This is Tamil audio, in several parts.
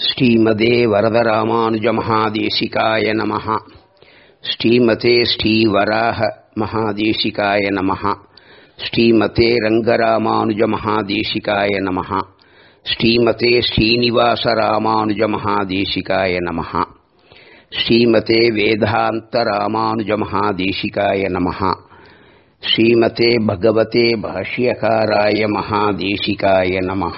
ஸ்ரீமதே வரதராமானுஜ மகாதேசிகாய நமः ஸ்ரீமதே ஸ்ரீவராக மகாதேசிகாய நமः ஸ்ரீமதே ரங்கராமானுஜ மகாதேசிகாய நமः ஸ்ரீமதே ஸ்ரீனிவாச ராமானுஜ மகாதேசிகாய நமः ஸ்ரீமதே வேதாந்த ராமானுஜ மகாதேசிகாய நமः ஸ்ரீமதே பகவதே பாஷ்யகாராய மகாதேசிகாய நமः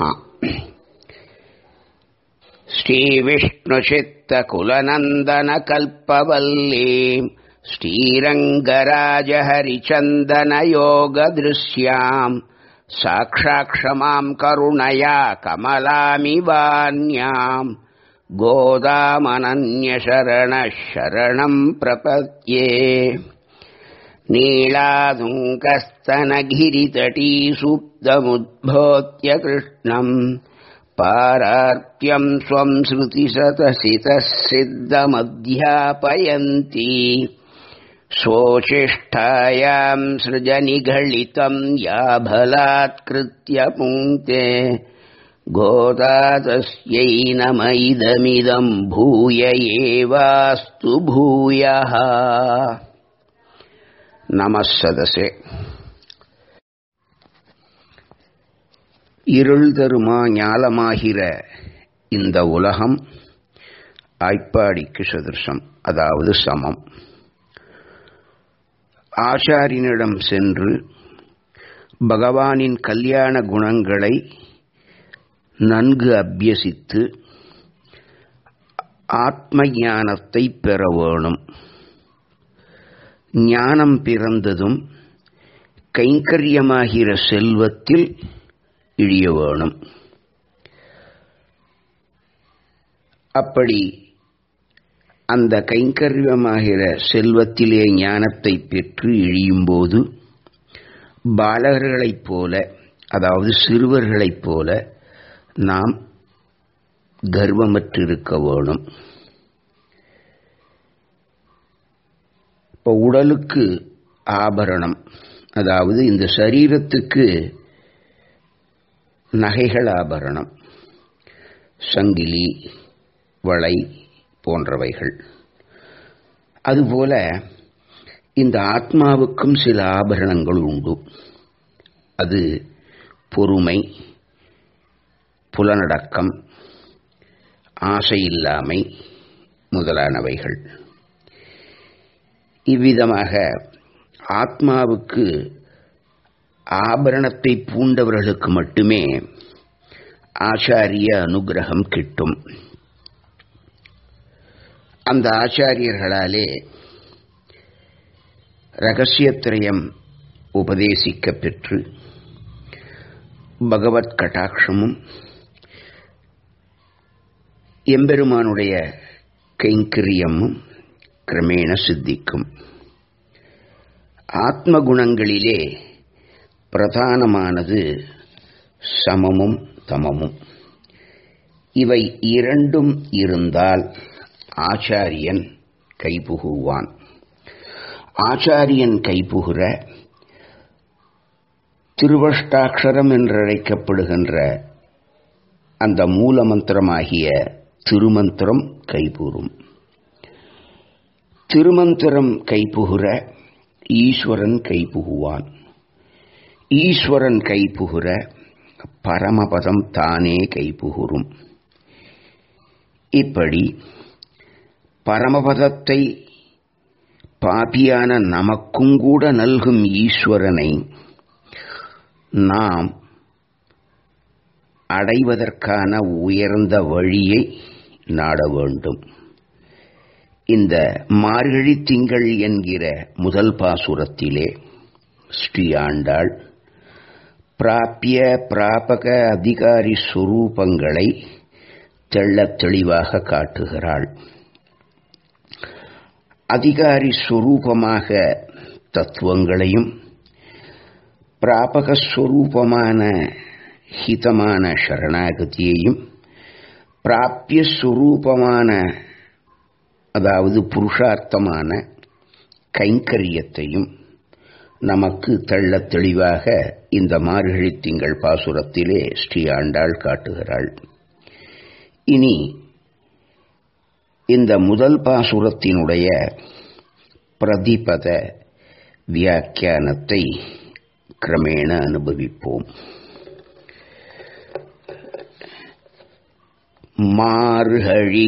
श्रीविष्णुचित्तकुलनन्दनकल्पवल्लीम् श्रीरङ्गराजहरिचन्दनयोगदृश्याम् साक्षाक्षमाम् करुणया कमलामिवान्याम् गोदामनन्यशरणः शरणम् प्रपद्ये नीलादुङ्कस्तनगिरितटीसुप्तमुद्भोत्य कृष्णम् पारार्त्यम् स्वम् श्रुतिशतसितः सिद्धमध्यापयन्ती स्वोचिष्ठायाम् सृजनिघलितम् या बलात्कृत्य पुङ्क्ते गोदा तस्यै नम इदमिदम् भूय एवास्तु भूयः नमः सदसे இருள் தருமா ஞாலமாகிற இந்த உலகம் ஆய்ப்பாடிக்கு சதுர்சம் அதாவது சமம் ஆச்சாரியனிடம் சென்று பகவானின் கல்யாண குணங்களை நன்கு அபியசித்து ஆத்ம ஞானத்தை பெற வேணும் ஞானம் பிறந்ததும் கைங்கரியமாகிற செல்வத்தில் இழிய வேணும் அப்படி அந்த கைங்கரியமாகிற செல்வத்திலே ஞானத்தை பெற்று இழியும்போது பாலகர்களைப் போல அதாவது சிறுவர்களைப் போல நாம் கர்வமற்றிருக்க வேணும் இப்போ உடலுக்கு ஆபரணம் அதாவது இந்த சரீரத்துக்கு நகைகள் ஆபரணம் சங்கிலி வளை போன்றவைகள் அதுபோல இந்த ஆத்மாவுக்கும் சில ஆபரணங்கள் உண்டு அது பொறுமை புலனடக்கம் ஆசையில்லாமை முதலானவைகள் இவ்விதமாக ஆத்மாவுக்கு ஆபரணத்தை பூண்டவர்களுக்கு மட்டுமே ஆச்சாரிய அனுகிரகம் கிட்டும் அந்த ஆச்சாரியர்களாலே ரகசியத்திரயம் உபதேசிக்க பெற்று பகவத் கட்டாட்சமும் எம்பெருமானுடைய கைங்கரியமும் கிரமேண சித்திக்கும் ஆத்ம குணங்களிலே பிரதானமானது சமமும் தமமும் இவை இரண்டும் இருந்தால் ஆச்சாரியன் கைபுகுவான் ஆச்சாரியன் கைபுகிற திருவஷ்டாட்சரம் என்றழைக்கப்படுகின்ற அந்த மூல மந்திரமாகிய திருமந்திரம் கைபூரும் திருமந்திரம் கைபுகிற ஈஸ்வரன் கைபுகுவான் ஈஸ்வரன் கைபுகிற பரமபதம் தானே கைபுகுரும் இப்படி பரமபதத்தை பாபியான நமக்கும் கூட நல்கும் ஈஸ்வரனை நாம் அடைவதற்கான உயர்ந்த வழியை நாட வேண்டும் இந்த மார்கழி திங்கள் என்கிற முதல் பாசுரத்திலே ஸ்ரீ ஆண்டாள் பிராப்பிய பிராபக அதிகாரி சுரூபங்களை தெள்ளத் தெளிவாக காட்டுகிறாள் அதிகாரி சுரூபமாக தத்துவங்களையும் பிராபகஸ்வரூபமான ஹிதமான சரணாகதியையும் பிராப்பிய சுரூபமான அதாவது புருஷார்த்தமான கைங்கரியத்தையும் நமக்கு தெள்ளத் தெளிவாக இந்த மார்கழி திங்கள் பாசுரத்திலே ஸ்ரீ ஆண்டாள் காட்டுகிறாள் இனி இந்த முதல் பாசுரத்தினுடைய பிரதிபத வியாக்கியானத்தை கிரமேண அனுபவிப்போம் மார்கழி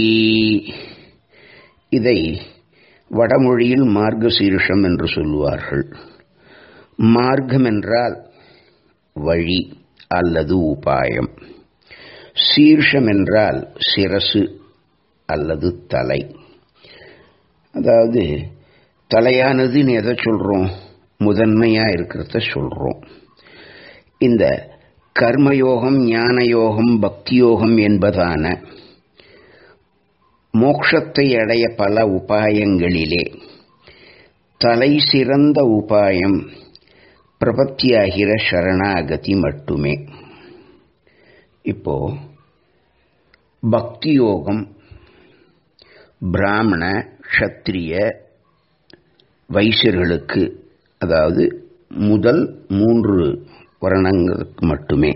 இதை வடமொழியில் மார்கசீர்ஷம் என்று சொல்லுவார்கள் மார்க்கம் என்றால் வழி அல்லது உபாயம் சீர்ஷம் என்றால் சிரசு அல்லது தலை அதாவது தலையானதுன்னு எதை சொல்கிறோம் முதன்மையாக இருக்கிறத சொல்கிறோம் இந்த கர்மயோகம் ஞானயோகம் பக்தியோகம் என்பதான மோட்சத்தை அடைய பல உபாயங்களிலே தலை சிறந்த உபாயம் பிரபத்தியாகிற சரணாகதி மட்டுமே இப்போ பக்தி யோகம் பிராமண க்ஷத்திரிய வைசியர்களுக்கு அதாவது முதல் மூன்று வர்ணங்களுக்கு மட்டுமே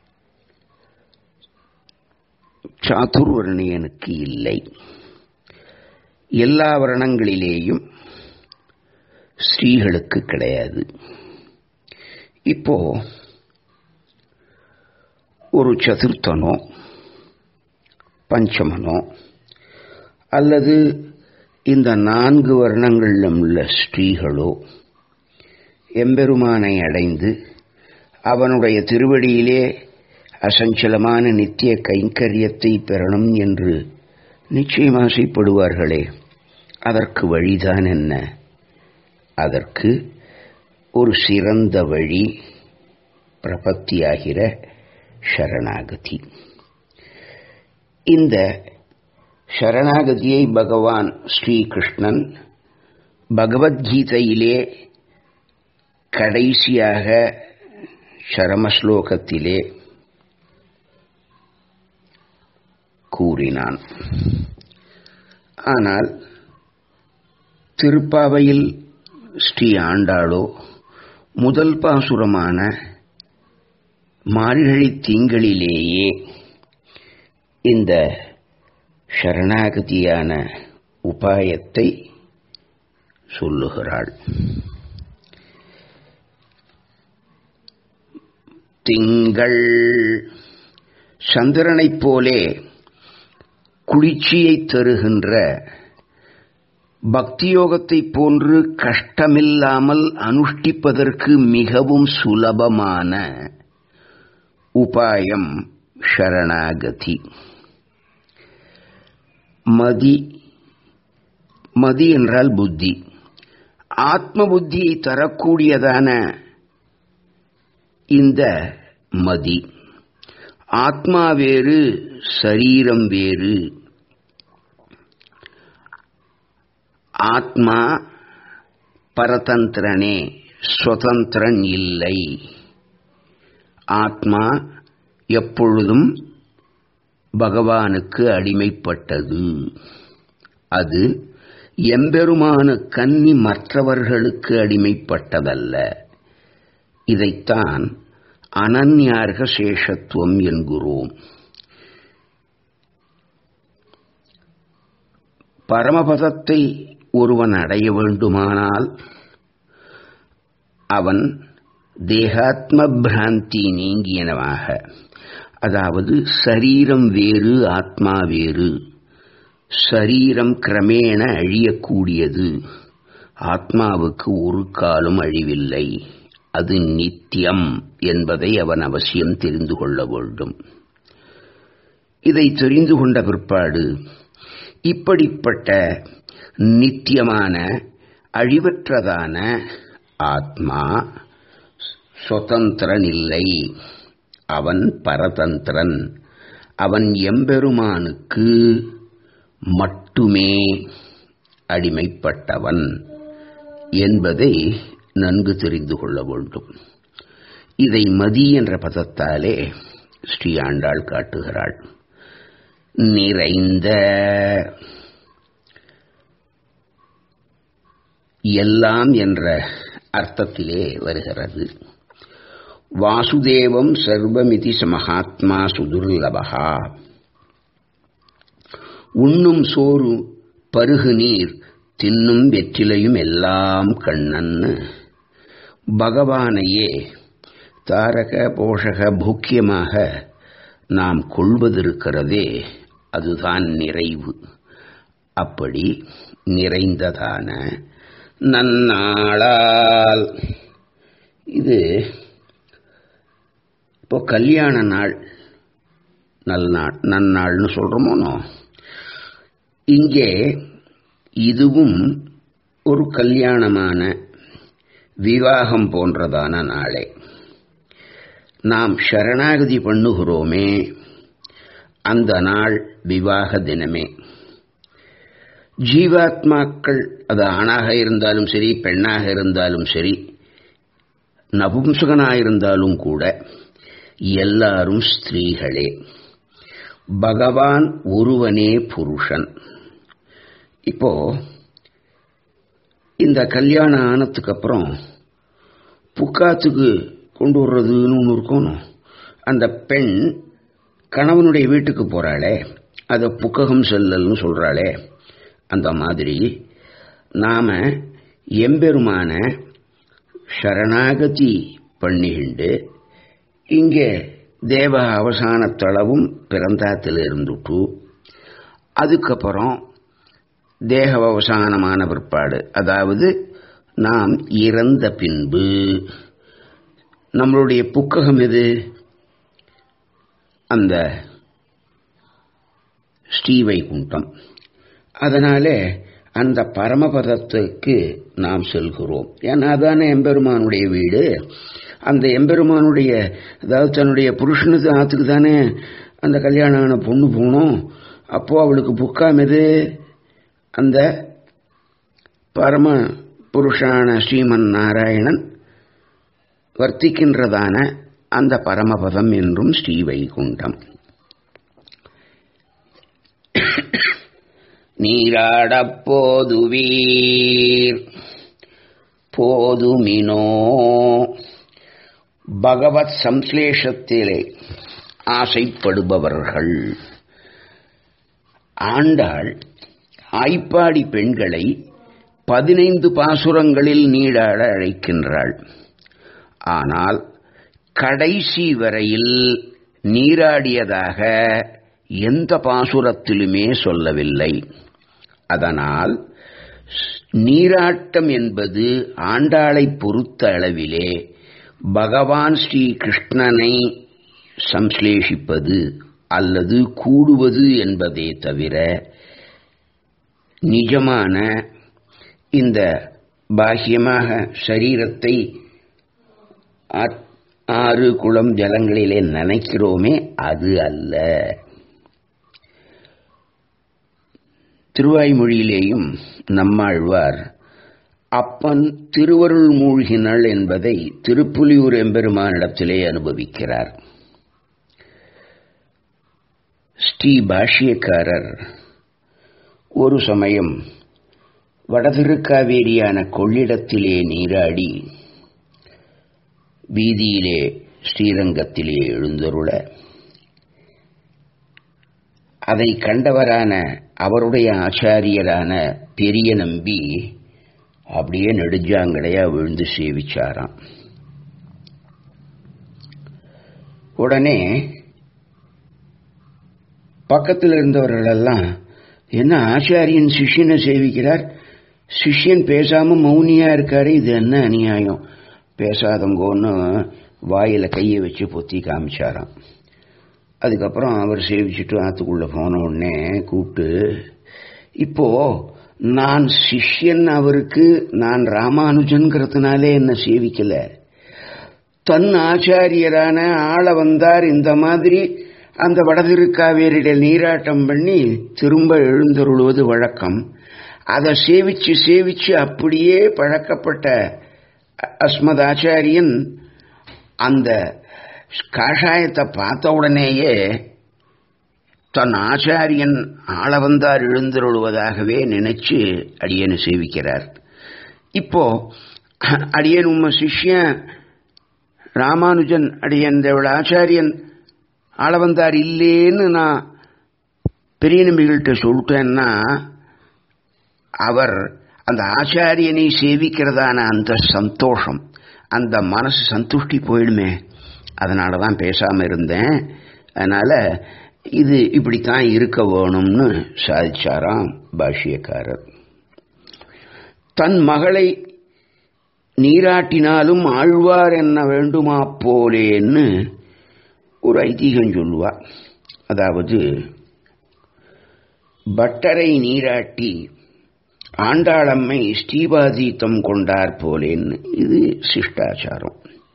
சாதுர்வர்ணியனுக்கு இல்லை எல்லா வர்ணங்களிலேயும் ஸ்ரீகளுக்கு கிடையாது இப்போ ஒரு சதுர்த்தனோ பஞ்சமனோ அல்லது இந்த நான்கு வர்ணங்களிலும் உள்ள ஸ்ரீகளோ எம்பெருமானை அடைந்து அவனுடைய திருவடியிலே அசஞ்சலமான நித்திய கைங்கரியத்தை பெறணும் என்று நிச்சயம் ஆசைப்படுவார்களே அதற்கு வழிதான் என்ன அதற்கு ஒரு சிறந்த வழி பிரபத்தியாகிற சரணாகதி இந்த சரணாகதியை பகவான் ஸ்ரீகிருஷ்ணன் பகவத்கீதையிலே கடைசியாக சரமஸ்லோகத்திலே கூறினான் ஆனால் திருப்பாவையில் ஸ்ரீ ஆண்டாளோ முதல் பாசுரமான மார்கழி திங்களிலேயே இந்த சரணாகதியான உபாயத்தை சொல்லுகிறாள் திங்கள் சந்திரனைப் போலே குளிர்ச்சியை தருகின்ற பக்தியோகத்தைப் போன்று கஷ்டமில்லாமல் அனுஷ்டிப்பதற்கு மிகவும் சுலபமான உபாயம் சரணாகதி மதி மதி என்றால் புத்தி ஆத்ம புத்தியை தரக்கூடியதான இந்த மதி ஆத்மா வேறு சரீரம் வேறு ஆத்மா பரதந்திரனே சுதந்திரன் இல்லை ஆத்மா எப்பொழுதும் பகவானுக்கு அடிமைப்பட்டது அது எம்பெருமானு கன்னி மற்றவர்களுக்கு அடிமைப்பட்டதல்ல இதைத்தான் அனன்யார்க சேஷத்துவம் என்கிறோம் பரமபதத்தை ஒருவன் அடைய வேண்டுமானால் அவன் தேகாத்ம பிராந்தி நீங்கியனவாக அதாவது சரீரம் வேறு ஆத்மா வேறு சரீரம் கிரமேண அழியக்கூடியது ஆத்மாவுக்கு ஒரு காலம் அழிவில்லை அது நித்தியம் என்பதை அவன் அவசியம் தெரிந்து கொள்ள வேண்டும் இதை தெரிந்து கொண்ட பிற்பாடு இப்படிப்பட்ட நித்தியமான அழிவற்றதான ஆத்மா சுதந்திரன் இல்லை அவன் பரதந்திரன் அவன் எம்பெருமானுக்கு மட்டுமே அடிமைப்பட்டவன் என்பதை நன்கு தெரிந்து கொள்ள வேண்டும் இதை மதி என்ற பதத்தாலே ஸ்ரீ ஆண்டாள் காட்டுகிறாள் நிறைந்த எல்லாம் என்ற அர்த்தத்திலே வருகிறது வாசுதேவம் சர்வமிதி மகாத்மா சுதுர்லபகா உண்ணும் சோறு பருகு நீர் தின்னும் வெற்றிலையும் எல்லாம் கண்ணன்னு பகவானையே தாரக போஷக பூக்கியமாக நாம் கொள்வதிருக்கிறதே அதுதான் நிறைவு அப்படி நிறைந்ததான நன்னாளால் இது இப்போ கல்யாண நாள் நல்நாள் நன்னாள்னு சொல்கிறோமோனோ இங்கே இதுவும் ஒரு கல்யாணமான விவாகம் போன்றதான நாளே நாம் சரணாகதி பண்ணுகிறோமே அந்த நாள் விவாக தினமே ஜீவாத்மாக்கள் அது ஆணாக இருந்தாலும் சரி பெண்ணாக இருந்தாலும் சரி நபும்சகனாக இருந்தாலும் கூட எல்லாரும் ஸ்திரீகளே பகவான் ஒருவனே புருஷன் இப்போ இந்த கல்யாணம் ஆனதுக்கு அப்புறம் புக்காத்துக்கு கொண்டு வர்றதுன்னு ஒன்று இருக்கணும் அந்த பெண் கணவனுடைய வீட்டுக்கு போகிறாளே அதை புக்ககம் செல்லல்னு சொல்கிறாளே அந்த மாதிரி நாம் எம்பெருமான சரணாகதி பண்ணிக்கிண்டு இங்கே தேவ அவசானத்தளவும் பிறந்தாத்தில் இருந்துட்டு அதுக்கப்புறம் தேக அவசானமான பிற்பாடு அதாவது நாம் இறந்த பின்பு நம்மளுடைய புக்ககம் எது அந்த ஸ்ரீவைகுண்டம் அதனாலே அந்த பரமபதத்துக்கு நாம் செல்கிறோம் ஏன்னா அதானே எம்பெருமானுடைய வீடு அந்த எம்பெருமானுடைய அதாவது தன்னுடைய புருஷனுக்கு ஆத்துக்கு தானே அந்த கல்யாணம் ஆன பொண்ணு போகணும் அப்போ அவளுக்கு புக்காம் எது அந்த பரம புருஷான ஸ்ரீமன் நாராயணன் வர்த்திக்கின்றதான அந்த பரமபதம் என்றும் ஸ்ரீவைகுண்டம் நீராடப் போதுவீர் போதுமினோ பகவத் சம்ஸ்லேஷத்திலே ஆசைப்படுபவர்கள் ஆண்டாள் ஆய்ப்பாடி பெண்களை பதினைந்து பாசுரங்களில் நீடாட அழைக்கின்றாள் ஆனால் கடைசி வரையில் நீராடியதாக எந்த பாசுரத்திலுமே சொல்லவில்லை அதனால் நீராட்டம் என்பது ஆண்டாளை பொறுத்த அளவிலே பகவான் ஸ்ரீ கிருஷ்ணனை சம்ஸ்லேஷிப்பது அல்லது கூடுவது என்பதே தவிர நிஜமான இந்த பாஹ்யமாக சரீரத்தை ஆறு குளம் ஜலங்களிலே நினைக்கிறோமே அது அல்ல திருவாய்மொழியிலேயும் நம்மாழ்வார் அப்பன் திருவருள் மூழ்கினள் என்பதை திருப்புலியூர் எம்பெருமானிடத்திலே அனுபவிக்கிறார் ஸ்ரீ பாஷ்யக்காரர் ஒரு சமயம் வடதிருக்காவேரியான கொள்ளிடத்திலே நீராடி வீதியிலே ஸ்ரீரங்கத்திலே எழுந்தருள அதை கண்டவரான அவருடைய ஆச்சாரியரான பெரிய நம்பி அப்படியே நெடுஞ்சாங்கடையா விழுந்து சேவிச்சாராம் உடனே பக்கத்தில் இருந்தவர்களெல்லாம் என்ன ஆச்சாரியன் சிஷ்யனை சேவிக்கிறார் சிஷ்யன் பேசாம மௌனியா இருக்காரு இது என்ன அநியாயம் பேசாதங்கோன்னு வாயில கையை வச்சு பொத்தி காமிச்சாராம் அதுக்கப்புறம் அவர் சேவிச்சுட்டு ஆத்துக்குள்ள போன உடனே கூப்பிட்டு இப்போ நான் சிஷ்யன் அவருக்கு நான் ராமானுஜன்கிறதுனாலே என்ன சேவிக்கல தன் ஆச்சாரியரான ஆள வந்தார் இந்த மாதிரி அந்த வடதிருக்காவேரிட நீராட்டம் பண்ணி திரும்ப எழுந்தருளுவது வழக்கம் அதை சேவிச்சு சேவிச்சு அப்படியே பழக்கப்பட்ட அஸ்மத் ஆச்சாரியன் அந்த காஷாயத்தை பார்த்த உடனேயே தன் ஆச்சாரியன் ஆள வந்தார் எழுந்தருளுவதாகவே நினைச்சு அடியனை சேவிக்கிறார் இப்போ அடியன் உம்ம சிஷ்யன் ராமானுஜன் அடியன் தேவள ஆச்சாரியன் ஆள வந்தார் இல்லேன்னு நான் பெரிய நம்பிகள்கிட்ட சொல்லிட்டேன்னா அவர் அந்த ஆச்சாரியனை சேவிக்கிறதான அந்த சந்தோஷம் அந்த மனசு சந்துஷ்டி போயிடுமே அதனால தான் பேசாமல் இருந்தேன் அதனால் இது இப்படித்தான் இருக்க வேணும்னு சாதிச்சாராம் பாஷ்யக்காரர் தன் மகளை நீராட்டினாலும் ஆழ்வார் என்ன வேண்டுமா போலேன்னு ஒரு ஐதீகம் சொல்லுவா அதாவது பட்டரை நீராட்டி ஆண்டாளம்மை ஸ்ரீபாதீத்தம் கொண்டார் போலேன்னு இது சிஷ்டாச்சாரம்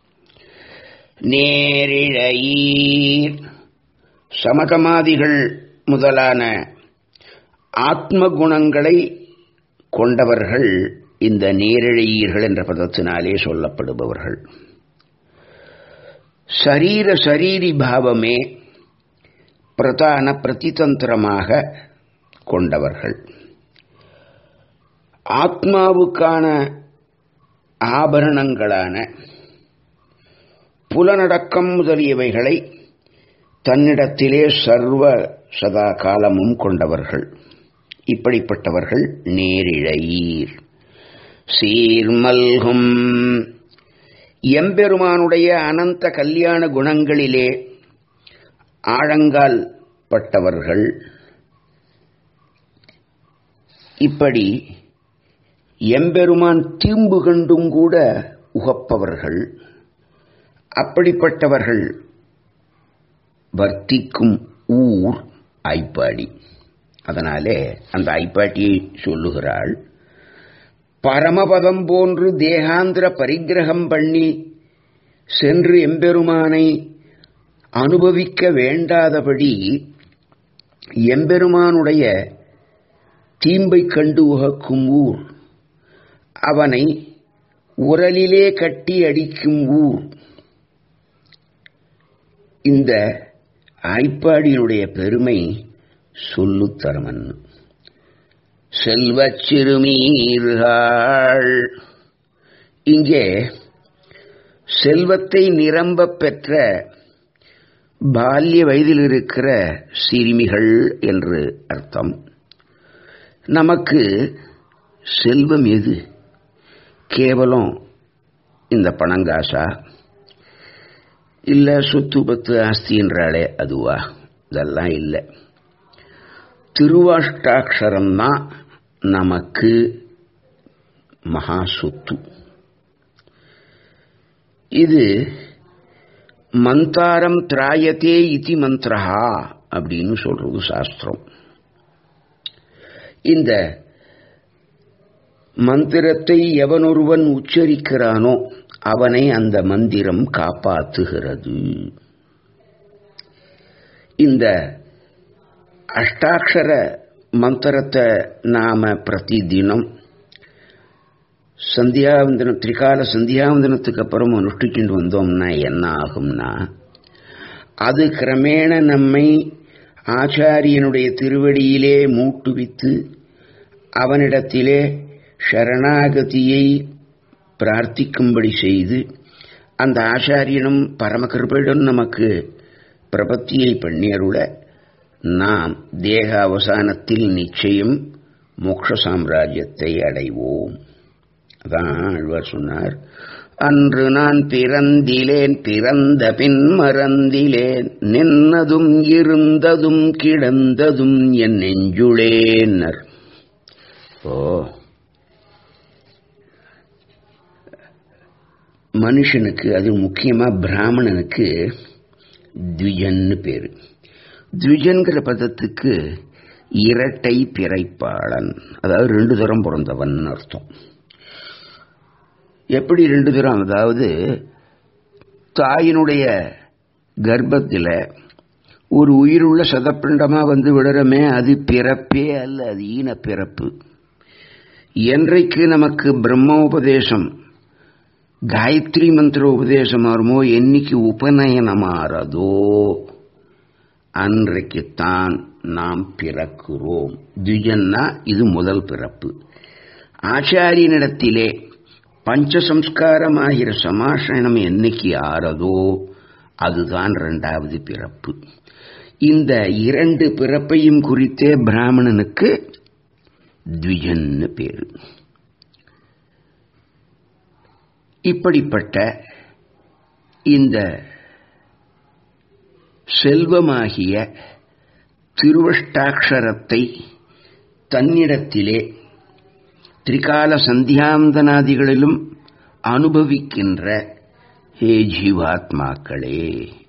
நேரிழையீர் சமதமாதிகள் முதலான ஆத்ம குணங்களை கொண்டவர்கள் இந்த நேரிழையீர்கள் என்ற பதத்தினாலே சொல்லப்படுபவர்கள் சரீர சரீரி பாவமே பிரதான பிரதிதந்திரமாக கொண்டவர்கள் ஆத்மாவுக்கான ஆபரணங்களான புலனடக்கம் முதலியவைகளை தன்னிடத்திலே சர்வ சதா காலமும் கொண்டவர்கள் இப்படிப்பட்டவர்கள் நேரிழையீர் சீர்மல்கும் எம்பெருமானுடைய அனந்த கல்யாண குணங்களிலே ஆழங்கால் பட்டவர்கள் இப்படி எம்பெருமான் தீம்பு கண்டும் கூட உகப்பவர்கள் அப்படிப்பட்டவர்கள் வர்த்திக்கும் ஊர் ஐப்பாடி அதனாலே அந்த ஐப்பாட்டியை சொல்லுகிறாள் பரமபதம் போன்று தேகாந்திர பரிகிரகம் பண்ணி சென்று எம்பெருமானை அனுபவிக்க வேண்டாதபடி எம்பெருமானுடைய தீம்பை கண்டு உகக்கும் ஊர் அவனை உரலிலே கட்டி அடிக்கும் ஊர் இந்த ஆய்ப்பாடியினுடைய பெருமை சொல்லுத்தரமன் செல்வச் சிறுமீர்கள் இங்கே செல்வத்தை நிரம்பப் பெற்ற பால்ய வயதில் இருக்கிற சிறுமிகள் என்று அர்த்தம் நமக்கு செல்வம் எது கேவலம் இந்த பணங்காசா இல்லை சொத்து பத்து ஆஸ்தின்றாலே அதுவா இதெல்லாம் இல்லை திருவாஷ்டாட்சரம்தான் நமக்கு மகா சொத்து இது மந்தாரம் திராயத்தே இதி மந்திரஹா அப்படின்னு சொல்றது சாஸ்திரம் இந்த மந்திரத்தை எவனொருவன் உச்சரிக்கிறானோ அவனை அந்த மந்திரம் காப்பாற்றுகிறது இந்த அஷ்டாட்சர மந்திரத்தை நாம பிரதி தினம் சந்தியாவந்தனம் திரிகால சந்தியாவந்தனத்துக்கு அப்புறம் அனுஷ்டிச்சுட்டு வந்தோம்னா என்ன ஆகும்னா அது கிரமேண நம்மை ஆச்சாரியனுடைய திருவடியிலே மூட்டுவித்து அவனிடத்திலே ஷரணாகதியை பிரார்த்திக்கும்படி செய்து அந்த ஆச்சாரியனும் பரமகிருபையுடன் நமக்கு பிரபத்தியை பண்ணியருள நாம் தேக அவசானத்தில் நிச்சயம் மோட்ச சாம்ராஜ்யத்தை அடைவோம் அதான் ஆழ்வார் சொன்னார் அன்று நான் பிறந்திலேன் பிறந்த பின் மறந்திலேன் நின்னதும் இருந்ததும் கிடந்ததும் என் நெஞ்சுளேன்னர் ஓ மனுஷனுக்கு அது முக்கியமா பிராமணனுக்கு த்விஜன்னு பேரு த்விஜன்கிற பதத்துக்கு இரட்டை பிறைப்பாளன் அதாவது ரெண்டு தரம் பிறந்தவன் அர்த்தம் எப்படி ரெண்டு தரம் அதாவது தாயினுடைய கர்ப்பத்தில் ஒரு உயிருள்ள சதப்பிண்டமா வந்து விடுறமே அது பிறப்பே அல்ல அது ஈன பிறப்பு என்றைக்கு நமக்கு பிரம்மோபதேசம் காயத்ரி மந்திர உபதேசம் வருமோ என்னைக்கு உபநயனமாறதோ அன்றைக்குத்தான் நாம் பிறக்கிறோம் துஜன்னா இது முதல் பிறப்பு ஆச்சாரியனிடத்திலே பஞ்சசம்ஸ்காரமாகிற சமாசனம் என்னைக்கு ஆறதோ அதுதான் இரண்டாவது பிறப்பு இந்த இரண்டு பிறப்பையும் குறித்தே பிராமணனுக்கு த்விஜன்னு பேரு இப்படிப்பட்ட இந்த செல்வமாகிய திருவஷ்டாட்சரத்தை தன்னிடத்திலே திரிகால சந்தியாந்தனாதிகளிலும் அனுபவிக்கின்ற ஹே ஜீவாத்மாக்களே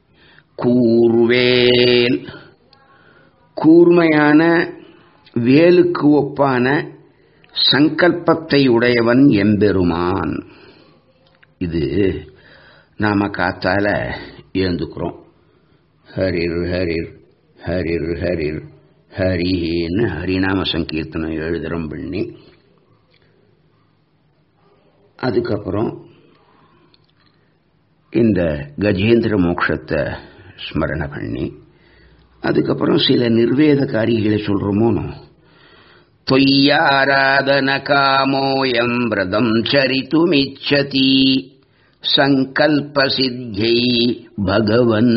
கூர்வேல் கூர்மையான வேலுக்கு ஒப்பான சங்கல்பத்தை உடையவன் எம்பெருமான் இது நாம காத்தால ஏந்துக்கிறோம் ஹரிர் ஹரிர் ஹரிர் ஹரிர் ஹரின்னு ஹரிநாம சங்கீர்த்தனம் எழுதுறோம் பண்ணி அதுக்கப்புறம் இந்த கஜேந்திர மோட்சத்தை ஸ்மரண பண்ணி அதுக்கப்புறம் சில நிர்வேத காரிகளை சொல்றோமோனோ தொய்யாராதன காமோயம் விரதம் சரித்துமிச்சதி சங்கல்பசித்தியை பகவன்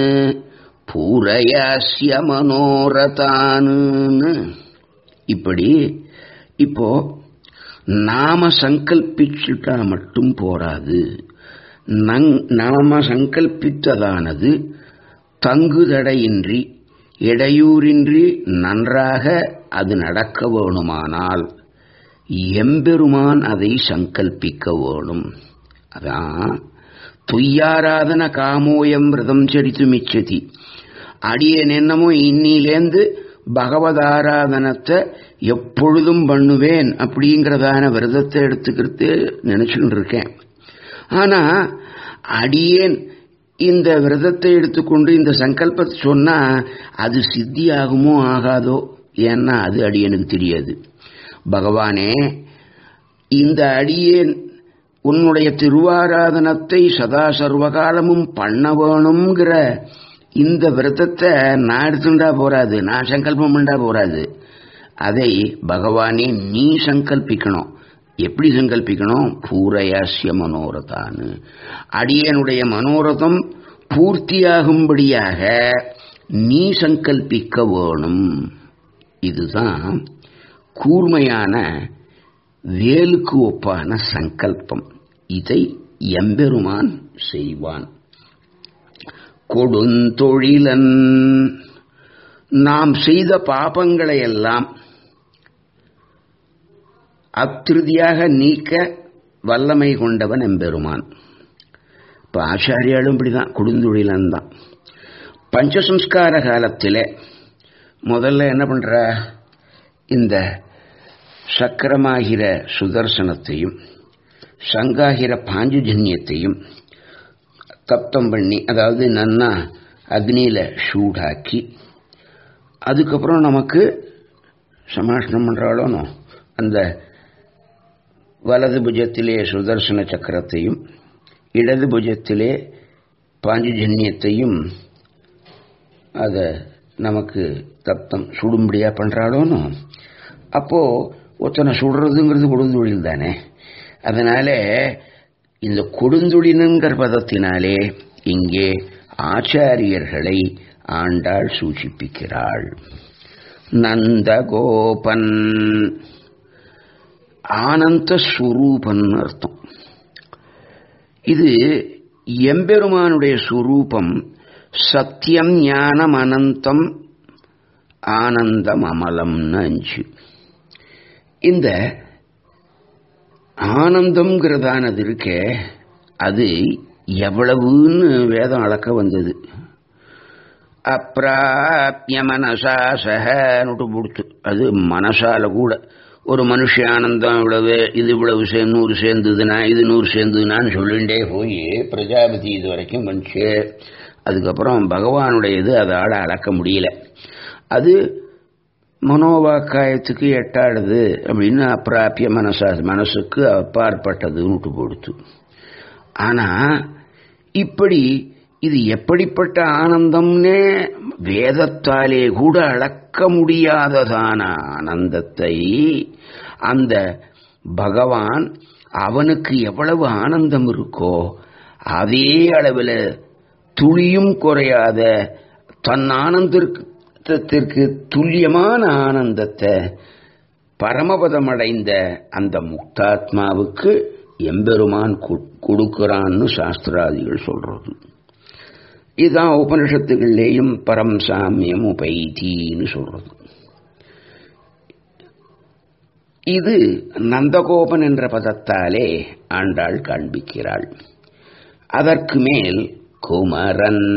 பூரயாசிய மனோரதான்னு இப்படி இப்போ நாம சங்கல்பிச்சுட்டா மட்டும் போராது நாம சங்கல்பித்ததானது தங்குதடையின்றி இடையூறின்றி நன்றாக அது நடக்க வேணுமானால் எம்பெருமான் அதை சங்கல்பிக்க வேணும் அதான் துய்யாராதன காமோயம் விரதம் செடித்து மிச்சதி அடியேன் என்னமோ இன்னிலேந்து பகவதாராதனத்தை எப்பொழுதும் பண்ணுவேன் அப்படிங்கிறதான விரதத்தை எடுத்துக்கிறது நினைச்சுட்டு இருக்கேன் ஆனா அடியேன் இந்த விரதத்தை எடுத்துக்கொண்டு இந்த சங்கல்பத்தை சொன்னா அது சித்தி ஆகுமோ ஆகாதோ ஏன்னா அது அடியனுக்கு தெரியாது பகவானே இந்த அடியேன் உன்னுடைய திருவாராதனத்தை சதா சர்வகாலமும் பண்ண வேணுங்கிற இந்த விரதத்தை நான் எடுத்துட்டா போறாது நான் சங்கல்பம் பண்ணா போறாது அதை பகவானே நீ சங்கல்பிக்கணும் எப்படி சங்கல்பிக்கணும் பூரயாசிய மனோரதான்னு அடியனுடைய மனோரதம் பூர்த்தியாகும்படியாக நீ சங்கல்பிக்க வேணும் இதுதான் கூர்மையான வேலுக்கு ஒப்பான சங்கல்பம் இதை எம்பெருமான் செய்வான் கொடுந்தொழிலன் நாம் செய்த பாபங்களை எல்லாம் அத்திருதியாக நீக்க வல்லமை கொண்டவன் எம்பெருமான் இப்போ ஆச்சாரியாலும் இப்படிதான் கொடுந்தொழிலன் தான் பஞ்சசம்ஸ்கார காலத்தில் முதல்ல என்ன பண்ற இந்த சக்கரமாகிற சுதர்சனத்தையும் சங்காகிற பாஞ்சுஜன்யத்தையும் தப்தம் பண்ணி அதாவது நன்னா அக்னியில சூடாக்கி அதுக்கப்புறம் நமக்கு சமாஷணம் பண்றாளோனோ அந்த வலது புஜத்திலே சுதர்சன சக்கரத்தையும் இடது புஜத்திலே பாஞ்சுஜன்யத்தையும் அதை நமக்கு தப்தம் சுடும்படியா பண்றாளோனோ அப்போ ஒருத்தனை சுடுறதுங்கிறது கொடுந்தொழில் தானே அதனால இந்த கொடுந்தொழிலுங்கிற பதத்தினாலே இங்கே ஆச்சாரியர்களை ஆண்டாள் சூச்சிப்பிக்கிறாள் நந்தகோபன் ஆனந்த ஸ்வரூபன் அர்த்தம் இது எம்பெருமானுடைய சுரூபம் சத்தியம் ஞானம் அனந்தம் ஆனந்தம் அமலம்னு அஞ்சு இந்த ஆனந்தம்ங்கிறதானது இருக்கே அது எவ்வளவுன்னு வேதம் அளக்க வந்தது அப்பிராப்ய மனசா சகனுட்டு கொடுத்து அது மனசால கூட ஒரு மனுஷ ஆனந்தம் இவ்வளவு இது இவ்வளவு சே நூறு சேர்ந்ததுன்னா இது நூறு சேர்ந்ததுனான்னு சொல்லிண்டே போய் பிரஜாபதி இது வரைக்கும் வந்துச்சு அதுக்கப்புறம் பகவானுடைய இது அதால் அளக்க முடியல அது மனோவாக்காயத்துக்கு எட்டாடுது அப்படின்னு அப்பிராப்பிய மனசா மனசுக்கு அப்பாற்பட்டதுன்னு கொடுத்து ஆனா இப்படி இது எப்படிப்பட்ட ஆனந்தம்னே வேதத்தாலே கூட அளக்க முடியாததான ஆனந்தத்தை அந்த பகவான் அவனுக்கு எவ்வளவு ஆனந்தம் இருக்கோ அதே அளவில் துளியும் குறையாத தன் ஆனந்தத்திற்கு துல்லியமான ஆனந்தத்தை பரமபதமடைந்த அந்த முக்தாத்மாவுக்கு எம்பெருமான் கொடுக்கிறான்னு சாஸ்திராதிகள் சொல்றது இதுதான் உபனிஷத்துகள்லேயும் பரம் சாமியம் உபைத்தின்னு சொல்றது இது நந்தகோபன் என்ற பதத்தாலே ஆண்டாள் காண்பிக்கிறாள் அதற்கு மேல் குமரன்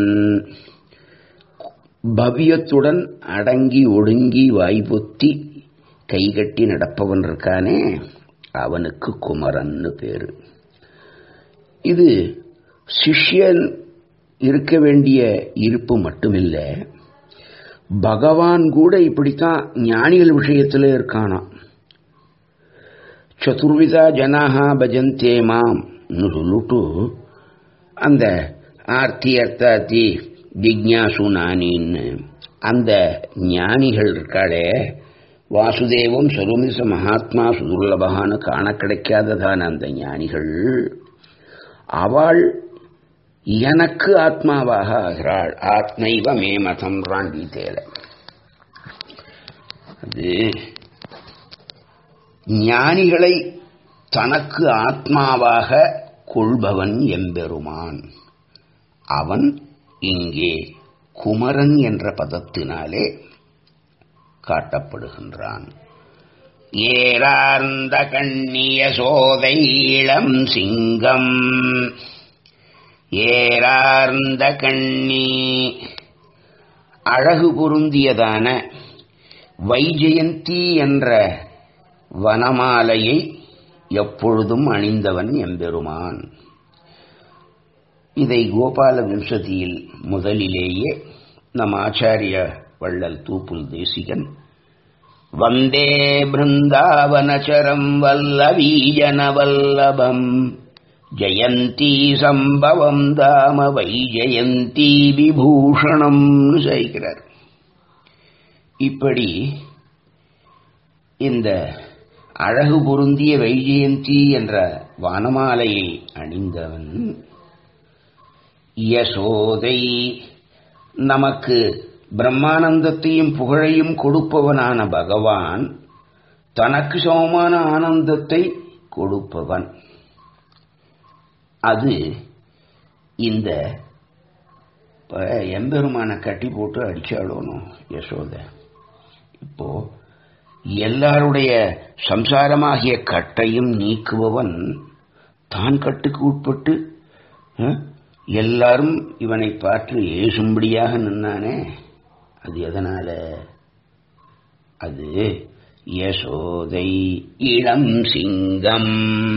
பவ்யத்துடன் அடங்கி ஒடுங்கி வாய்பொத்தி கைகட்டி நடப்பவன் இருக்கானே அவனுக்கு குமரன்னு பேரு இது சிஷ்யன் இருக்க வேண்டிய இருப்பு மட்டுமில்லை பகவான் கூட இப்படித்தான் ஞானிகள் விஷயத்தில் இருக்கானாம் சதுர்விதா ஜனாகா பஜந்தே மாம் சொல்லிட்டு அந்த ஆர்த்தி அர்த்தாத்தி ஜிக்யாசு நானின்னு அந்த ஞானிகள் இருக்காளே வாசுதேவம் சருமிச மகாத்மா சுதுர்லபகான்னு காண கிடைக்காததான அந்த ஞானிகள் அவள் எனக்கு ஆத்மாவாக ஆகிறாள் ஆத்மைவ மே மதம் கீதையில அது ஞானிகளை தனக்கு ஆத்மாவாக கொள்பவன் எம்பெருமான் அவன் இங்கே குமரன் என்ற பதத்தினாலே காட்டப்படுகின்றான் ஏரார்ந்த கண்ணிய சோதை இளம் சிங்கம் ஏரார்ந்த கண்ணி அழகு பொருந்தியதான வைஜெயந்தி என்ற வனமாலையை எப்பொழுதும் அணிந்தவன் எம்பெருமான் இதை கோபால விம்சதியில் முதலிலேயே நம் ஆச்சாரிய வள்ளல் தூப்புல் தேசிகன் வந்தே பிருந்தாவனச்சரம் வல்லவீஜன வல்லபம் ஜெயந்தி சம்பவம் தாம வைஜெயந்தி விபூஷணம் செய்கிறார் இப்படி இந்த அழகு பொருந்திய வைஜெயந்தி என்ற வானமாலையை அணிந்தவன் யசோதை நமக்கு பிரம்மானந்தத்தையும் புகழையும் கொடுப்பவனான பகவான் தனக்கு சமமான ஆனந்தத்தை கொடுப்பவன் அது இந்த எம்பெருமான கட்டி போட்டு அடிச்சாளோனும் யசோத இப்போ எல்லாருடைய சம்சாரமாகிய கட்டையும் நீக்குபவன் தான் கட்டுக்கு உட்பட்டு எல்லாரும் இவனை பார்த்து ஏசும்படியாக நின்னானே அது எதனால அது யசோதை இளம் சிங்கம்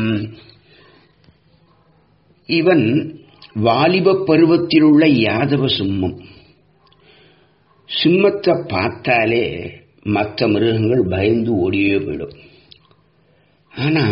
இவன் வாலிப பருவத்தில் உள்ள யாதவ சிம்மம் சிம்மத்தை பார்த்தாலே மற்ற மிருகங்கள் பயந்து ஓடியே போயிடும் ஆனா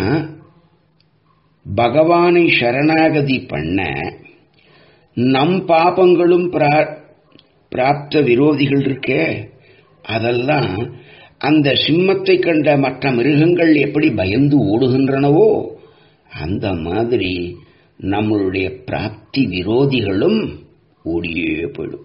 பகவானை சரணாகதி பண்ண நம் பாபங்களும் பிராப்த விரோதிகள் இருக்கே அதெல்லாம் அந்த சிம்மத்தை கண்ட மற்ற மிருகங்கள் எப்படி பயந்து ஓடுகின்றனவோ அந்த மாதிரி நம்மளுடைய பிராப்தி விரோதிகளும் ஓடியே போயிடும்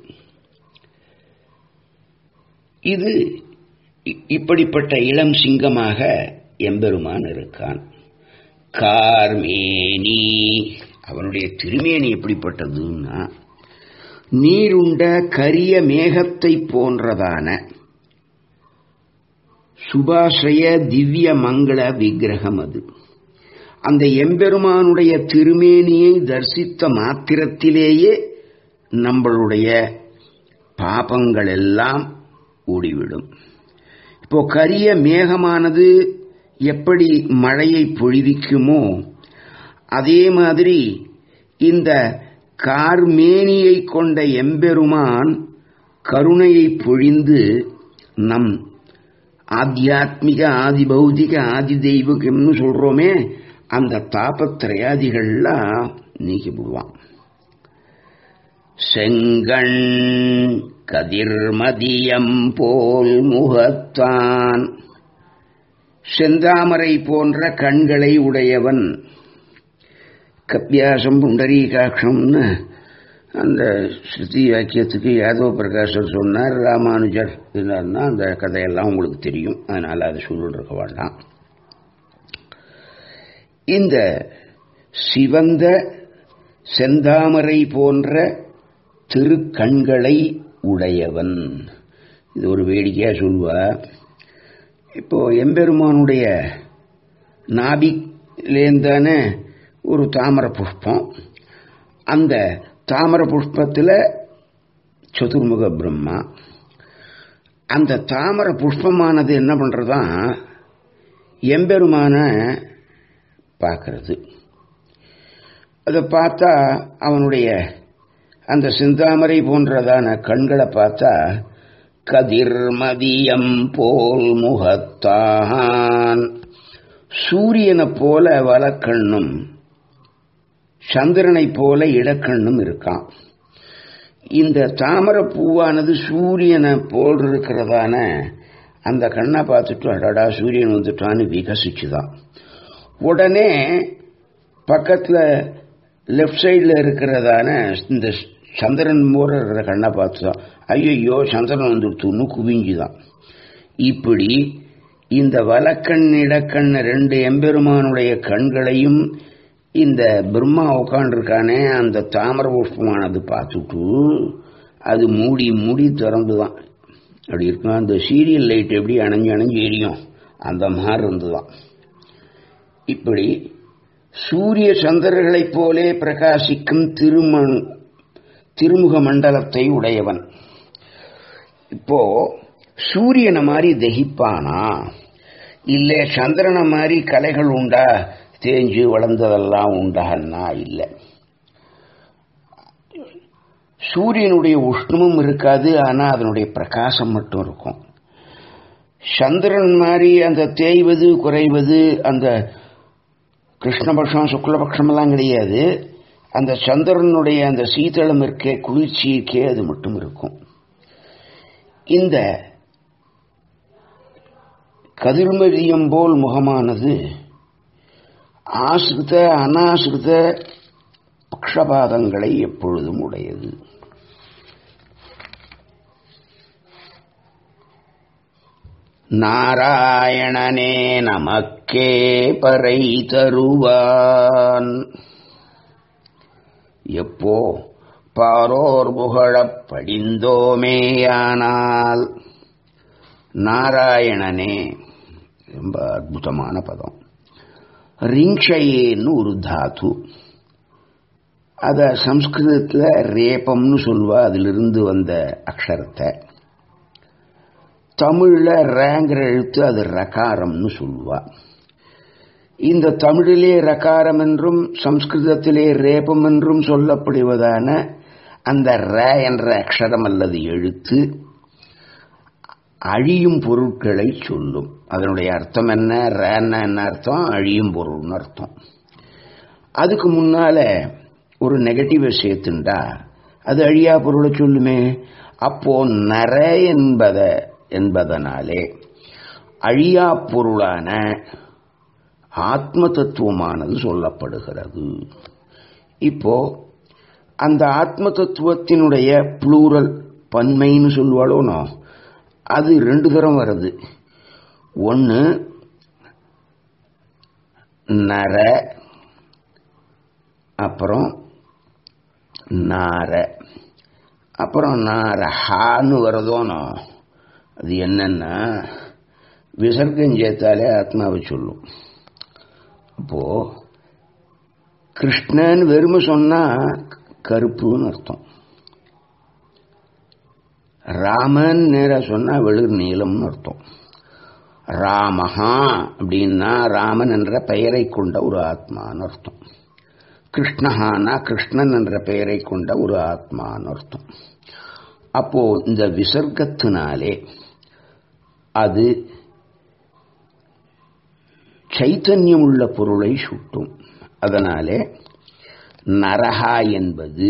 இது இப்படிப்பட்ட இளம் சிங்கமாக எம்பெருமான் இருக்கான் கார்மேனி அவனுடைய திருமேனி எப்படிப்பட்டதுன்னா நீருண்ட கரிய மேகத்தை போன்றதான சுபாசய திவ்ய மங்கள விக்கிரகம் அது அந்த எம்பெருமானுடைய திருமேனியை தரிசித்த மாத்திரத்திலேயே நம்மளுடைய பாபங்கள் எல்லாம் ஓடிவிடும் இப்போ கரிய மேகமானது எப்படி மழையை பொழிவிக்குமோ அதே மாதிரி இந்த கார்மேனியை கொண்ட எம்பெருமான் கருணையை பொழிந்து நம் ஆத்தியாத்மிக ஆதி பௌதிக ஆதி தெய்வகம்னு சொல்றோமே அந்த தாபத்திரையாதிகள்லாம் நீக்கி விடுவான் செங்கண் கதிர்மதியம் போல் முகத்தான் செந்தாமரை போன்ற கண்களை உடையவன் கப்பியாசம் புண்டரீகாட்சம்னு அந்த ஸ்ருதி வாக்கியத்துக்கு யாதவ பிரகாஷர் சொன்னார் ராமானுஜர் இருந்தார்னா அந்த கதையெல்லாம் உங்களுக்கு தெரியும் அதனால் அதை சொல்லிட்டு இருக்க வேண்டாம் இந்த சிவந்த செந்தாமரை போன்ற திருக்கண்களை உடையவன் இது ஒரு வேடிக்கையாக சொல்வா இப்போ எம்பெருமானுடைய நாபிலேந்தானே ஒரு தாமர புஷ்பம் அந்த தாமர புஷ்பத்தில் சதுர்முக பிரம்மா அந்த தாமர புஷ்பமானது என்ன பண்ணுறதான் எம்பெருமான பார்க்கறது அதை பார்த்தா அவனுடைய அந்த செந்தாமரை போன்றதான கண்களை பார்த்தா கதிர்மதியம் போல் முகத்தான் சூரியனை போல வலக்கண்ணும் சந்திரனை போல இடக்கண்ணும் இருக்கான் இந்த தாமரை பூவானது சூரியனை போல் இருக்கிறதான அந்த கண்ணை பார்த்துட்டு அடடா சூரியன் வந்துட்டான்னு விகசிச்சுதான் உடனே பக்கத்தில் லெஃப்ட் சைடில் இருக்கிறதான இந்த சந்திரன் போல இருக்கிற கண்ணை பார்த்துதான் ஐயோ சந்திரன் வந்துடுத்துன்னு குவிஞ்சுதான் இப்படி இந்த வலக்கண் இடக்கண் ரெண்டு எம்பெருமானுடைய கண்களையும் இந்த பிரம்மா உட்காண்டிருக்கானே அந்த தாமர புஷ்பமானது பார்த்துட்டு அது மூடி மூடி திறந்துதான் அப்படி இருக்கும் அந்த சீரியல் லைட் எப்படி அணைஞ்சு அணைஞ்சு எரியும் அந்த மாதிரி இருந்துதான் இப்படி சூரிய சந்திரர்களைப் போலே பிரகாசிக்கும் திருமண் திருமுக மண்டலத்தை உடையவன் இப்போ சூரியனை மாதிரி தகிப்பானா இல்லை சந்திரனை மாதிரி கலைகள் உண்டா தேஞ்சு வளர்ந்ததெல்லாம் உண்டான்னா இல்லை சூரியனுடைய உஷ்ணமும் இருக்காது ஆனால் அதனுடைய பிரகாசம் மட்டும் இருக்கும் சந்திரன் மாதிரி அந்த தேய்வது குறைவது அந்த கிருஷ்ணபக்ஷம் சுக்லபக்ஷம் எல்லாம் கிடையாது அந்த சந்திரனுடைய அந்த சீதளம் இருக்கே குளிர்ச்சி இருக்கே அது மட்டும் இருக்கும் இந்த கதிர்மதியம் போல் முகமானது ஆசிரித அனாசிரித பக்ஷபாதங்களை எப்பொழுதும் உடையது நாராயணனே நமக்கே பறை தருவான் எப்போ பாரோர் புகழப் படிந்தோமேயானால் நாராயணனே ரொம்ப அற்புதமான பதம் ரிங்ஷயேன்னு ஒரு தாத்து அத சம்ஸ்கிருதத்தில் ரேபம்னு சொல்வா அதிலிருந்து வந்த அக்ஷரத்தை தமிழில் ரேங்கிற எழுத்து அது ரகாரம்னு சொல்லுவா இந்த தமிழிலே ரகாரம் என்றும் சம்ஸ்கிருதத்திலே ரேபம் என்றும் சொல்லப்படுவதான அந்த ர என்ற அக்ஷரம் அல்லது எழுத்து அழியும் பொருட்களை சொல்லும் அதனுடைய அர்த்தம் என்ன ரேன்னா என்ன அர்த்தம் அழியும் பொருள்னு அர்த்தம் அதுக்கு முன்னால ஒரு நெகட்டிவை சேர்த்துண்டா அது அழியா பொருளை சொல்லுமே அப்போ நர என்பத என்பதனாலே அழியா பொருளான ஆத்ம தத்துவமானது சொல்லப்படுகிறது இப்போ அந்த ஆத்ம தத்துவத்தினுடைய ப்ளூரல் பன்மைன்னு சொல்லுவாளோனோ அது ரெண்டு தரம் வருது ஒன்று நர அப்புறம் நார அப்புறம் நார ஹான்னு வருதோனோ அது என்னன்னா விசர்க்கம் சேர்த்தாலே ஆத்மாவை சொல்லும் அப்போ கிருஷ்ணன் வெறுமை சொன்னா கருப்புன்னு அர்த்தம் ராமன் நேரா சொன்னா வெளிர் நீளம்னு அர்த்தம் ராமஹா அப்படின்னா ராமன் என்ற பெயரை கொண்ட ஒரு ஆத்மான்னு அர்த்தம் கிருஷ்ணஹானா கிருஷ்ணன் என்ற பெயரை கொண்ட ஒரு ஆத்மான்னு அர்த்தம் அப்போ இந்த விசர்க்கத்தினாலே அது சைத்தன்யம் உள்ள பொருளை சுட்டும் அதனாலே நரகா என்பது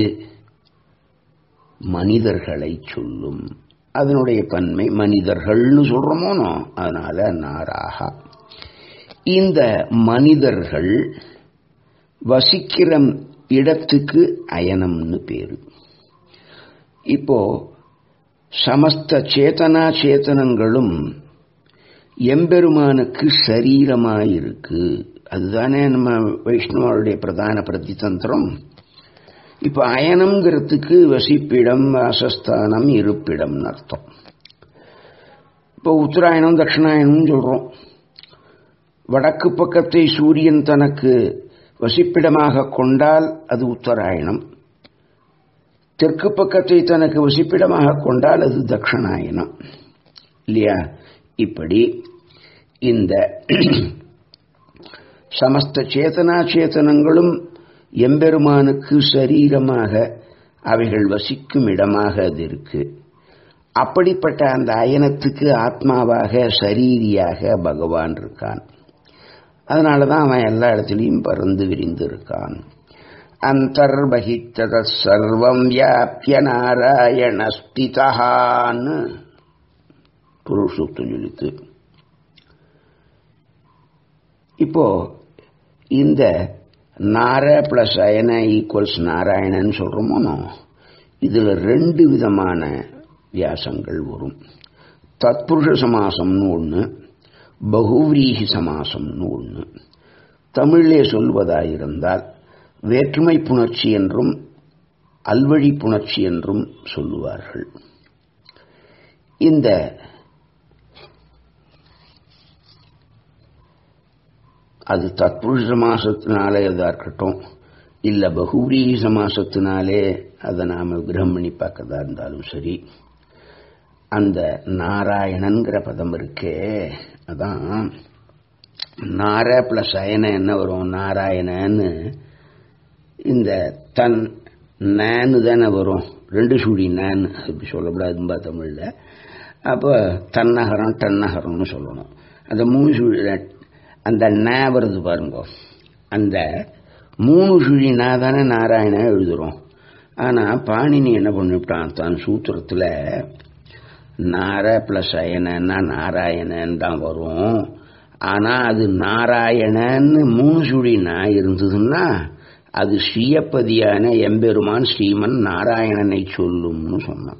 மனிதர்களை சொல்லும் அதனுடைய பன்மை மனிதர்கள்னு சொல்றோமோனோ அதனால நாராகா இந்த மனிதர்கள் வசிக்கிற இடத்துக்கு அயனம்னு பேரு இப்போ சமஸ்த சேதனா சேத்தனங்களும் எம்பெருமானுக்கு சரீரமாயிருக்கு அதுதானே நம்ம வைஷ்ணவருடைய பிரதான பிரதிதந்திரம் இப்ப அயனம்ங்கிறதுக்கு வசிப்பிடம் வாசஸ்தானம் இருப்பிடம்னு அர்த்தம் இப்போ உத்தராயணம் தட்சிணாயணம் சொல்றோம் வடக்கு பக்கத்தை சூரியன் தனக்கு வசிப்பிடமாக கொண்டால் அது உத்தராயணம் தெற்கு பக்கத்தை தனக்கு வசிப்பிடமாக கொண்டால் அது தட்சிணாயனம் இல்லையா இப்படி இந்த சமஸ்த சேதனா சேத்தனங்களும் எம்பெருமானுக்கு சரீரமாக அவைகள் வசிக்கும் இடமாக அது இருக்கு அப்படிப்பட்ட அந்த அயனத்துக்கு ஆத்மாவாக சரீரியாக பகவான் இருக்கான் அதனாலதான் அவன் எல்லா இடத்துலையும் பறந்து விரிந்து இருக்கான் அந்தர்பகித்தத சர்வம் வியாபிய நாராயணஸ்திதான்னு புருஷூக்தம் சொல்லித்து இப்போ இந்த நார பிளஸ் அயன ஈக்குவல்ஸ் நாராயணன் சொல்றோமோ இதுல ரெண்டு விதமான வியாசங்கள் வரும் தத்புருஷ சமாசம்னு ஒன்று பகுவிரீகி சமாசம்னு ஒன்று தமிழிலே சொல்வதாயிருந்தால் வேற்றுமை புணர்ச்சி என்றும் அல்வழி புணர்ச்சி என்றும் சொல்லுவார்கள் இந்த அது தத்புருஷ சமாசத்தினாலே எதா இருக்கட்டும் இல்லை பகுரீ சமாசத்தினாலே அதை நாம் விக்கிரகம் பண்ணி பார்க்கறதா இருந்தாலும் சரி அந்த நாராயணன்கிற பதம் இருக்கே அதான் நார பிளஸ் அயன என்ன வரும் நாராயணன்னு இந்த தன் நேன்னு தானே வரும் ரெண்டு சுழி நேன் அப்படி சொல்லக்கூடாதும்பா தமிழில் அப்போ தன்னகரம் டன்னகரம்னு சொல்லணும் அந்த மூணு சுழி அந்த நே வருது பாருங்க அந்த மூணு சுழி நா தானே நாராயணன் எழுதுறோம் ஆனால் பாணினி என்ன பண்ணிவிட்டான் தான் சூத்திரத்தில் நார பிளஸ் அயனன்னா நாராயணன் தான் வரும் ஆனால் அது நாராயணன்னு மூணு சுழி நா இருந்ததுன்னா அது ஸ்ரீயப்பதியான எம்பெருமான் ஸ்ரீமன் நாராயணனை சொல்லும்னு சொன்னான்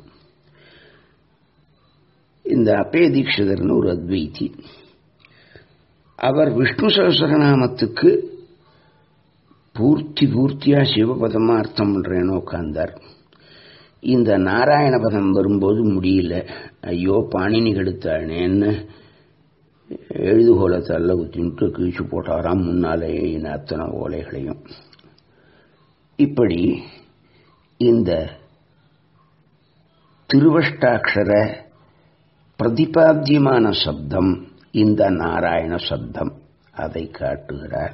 இந்த அப்பே தீட்சிதர்னு ஒரு அத்வைத்தி அவர் விஷ்ணு சகசரநாமத்துக்கு பூர்த்தி பூர்த்தியா சிவபதமா அர்த்தம் பண்றேன்னு உட்கார்ந்தார் இந்த நாராயண பதம் வரும்போது முடியல ஐயோ பாணினி கெடுத்தானேன்னு எழுதுகோலை தள்ள குத்தின்ட்டு கிழிச்சு போட்டாராம் முன்னாலே அத்தனை ஓலைகளையும் இப்படி இந்த திருவஷ்டாட்சர பிரதிபாத்தியமான சப்தம் இந்த நாராயண சப்தம் அதை காட்டுகிறார்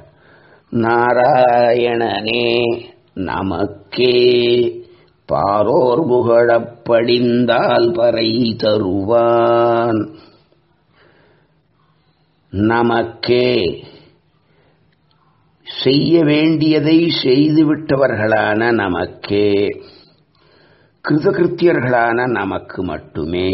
நாராயணனே நமக்கே பாரோர் புகழப்படிந்தால் பறை தருவான் நமக்கே செய்ய வேண்டியதை செய்துவிட்டவர்களான நமக்கே கிருதகிருத்தியர்களான நமக்கு மட்டுமே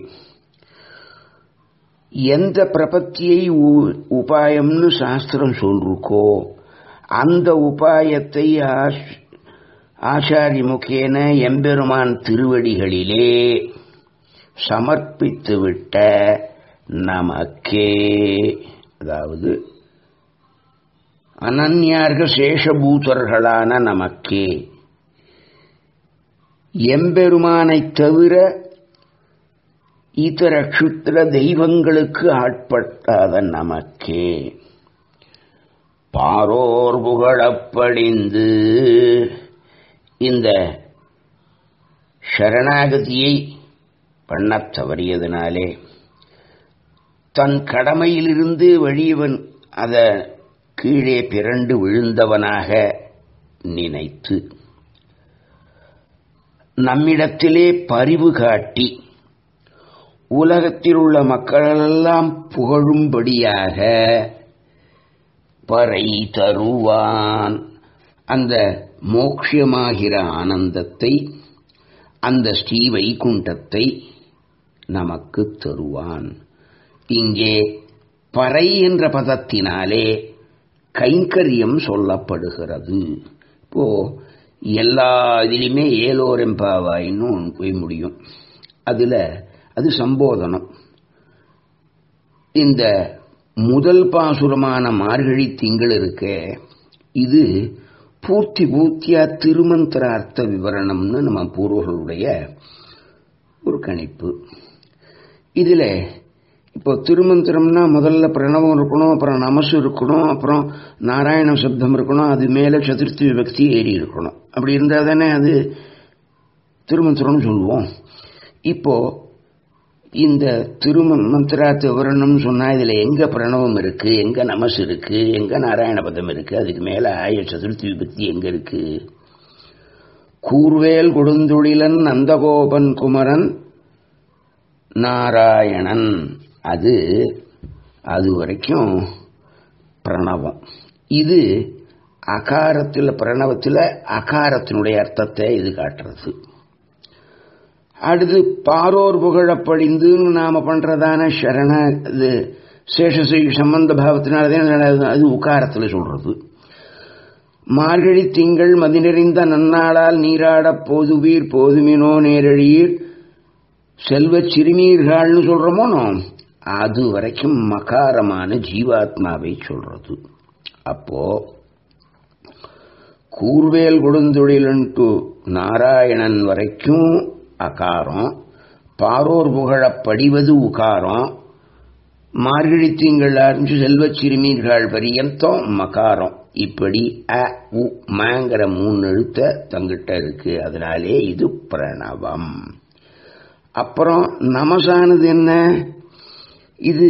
எந்த பிரபத்தியை உபாயம்னு சாஸ்திரம் சொல்லிருக்கோ அந்த உபாயத்தை ஆச்சாரிய முகேன எம்பெருமான் திருவடிகளிலே சமர்ப்பித்துவிட்ட நமக்கே அதாவது அனன்யார்க சேஷபூதர்களான நமக்கே எம்பெருமானை தவிர இதர க்ஷுத்திர தெய்வங்களுக்கு ஆட்பட்டாத நமக்கே பாரோர் புகழப்படிந்து இந்த சரணாகதியை பண்ணத் தவறியதனாலே தன் கடமையிலிருந்து வெளியவன் அத கீழே பிறண்டு விழுந்தவனாக நினைத்து நம்மிடத்திலே பரிவு காட்டி உலகத்தில் உள்ள மக்களெல்லாம் புகழும்படியாக பறை தருவான் அந்த மோக்ஷமாகிற ஆனந்தத்தை அந்த ஸ்ரீ வைகுண்டத்தை நமக்கு தருவான் இங்கே பறை என்ற பதத்தினாலே கைங்கரியம் சொல்லப்படுகிறது இப்போ எல்லா இதுலையுமே ஏலோரெம்பாவாயின்னு போய் முடியும் அதில் அது சம்போதனம் இந்த முதல் பாசுரமான மார்கழி திங்கள் இருக்க இது பூர்த்தி பூர்த்தியா திருமந்திர அர்த்த விவரணம்னு நம்ம பூர்வர்களுடைய ஒரு கணிப்பு இதில் இப்போ திருமந்திரம்னா முதல்ல பிரணவம் இருக்கணும் அப்புறம் நமசு இருக்கணும் அப்புறம் நாராயண சப்தம் இருக்கணும் அது மேலே சதுர்த்தி விபக்தி ஏறி இருக்கணும் அப்படி இருந்தால் தானே அது திருமந்திரம்னு சொல்லுவோம் இப்போ இந்த திருமந்திராத்து விவரணம்னு சொன்னா இதுல எங்க பிரணவம் இருக்கு எங்க நமசு இருக்கு எங்க நாராயண பதம் இருக்கு அதுக்கு மேல ஆய சதுர்த்தி விபக்தி எங்க இருக்கு கூர்வேல் கொடுந்தொழிலன் நந்தகோபன் குமரன் நாராயணன் அது அது வரைக்கும் பிரணவம் இது அகாரத்தில் பிரணவத்தில் அகாரத்தினுடைய அர்த்தத்தை இது காட்டுறது அடுத்து பாரோர் புகழப்படிந்துன்னு நாம பண்றதான சரண இது சேஷசை சம்பந்த பாவத்தினால அது உக்காரத்தில் சொல்றது மார்கழி திங்கள் மதிநெறிந்த நன்னாளால் நீராடப் போதுவீர் போதுமினோ நேரழியீர் செல்வச் சிறுமீர்கள்னு சொல்றோமோ அது வரைக்கும் மகாரமான ஜீவாத்மாவை சொல்றது அப்போ கூர்வேல் கொடுந்தொழிலன்ட்டு நாராயணன் வரைக்கும் அகாரம் பாரோர் புகழப் படிவது உகாரம் மார்கழி திங்கள் ஆரம்பிச்சு செல்வச் சிறுமீர்கள் பரியந்தம் மகாரம் இப்படி அ உ மங்கிற மூணு எழுத்த தங்கிட்ட இருக்கு அதனாலே இது பிரணவம் அப்புறம் நமசானது என்ன இது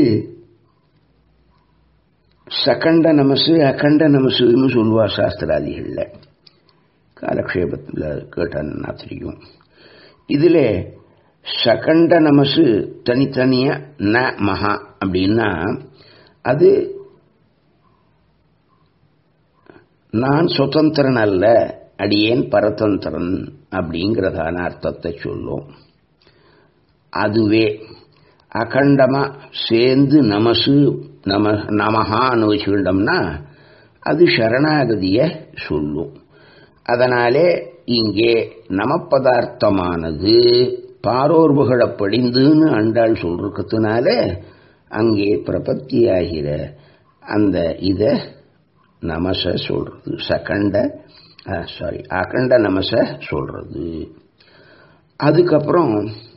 சகண்ட நமசு அகண்ட நமசுன்னு சொல்லுவா சாஸ்திராதிகள்ல காலக்ஷேபத்தில் கேட்டா தெரியும் இதுல சகண்ட நமசு தனித்தனியா ந மகா அப்படின்னா அது நான் சுதந்திரன் அல்ல அடியேன் பரதந்திரன் அப்படிங்கிறதான அர்த்தத்தை சொல்லும் அதுவே அகண்டமா சேர்ந்து நமசு நம நமகான்னு வச்சுக்கிட்டோம்னா அது சரணாகதிய சொல்லும் அதனாலே இங்கே நமப்பதார்த்தமானது பாரோர் புகழப் படிந்துன்னு அண்டாள் சொல்றதுனால அங்கே பிரபத்தியாகிற அந்த இத நமச சொல்றது சகண்ட சாரி அகண்ட நமச சொல்றது அதுக்கப்புறம்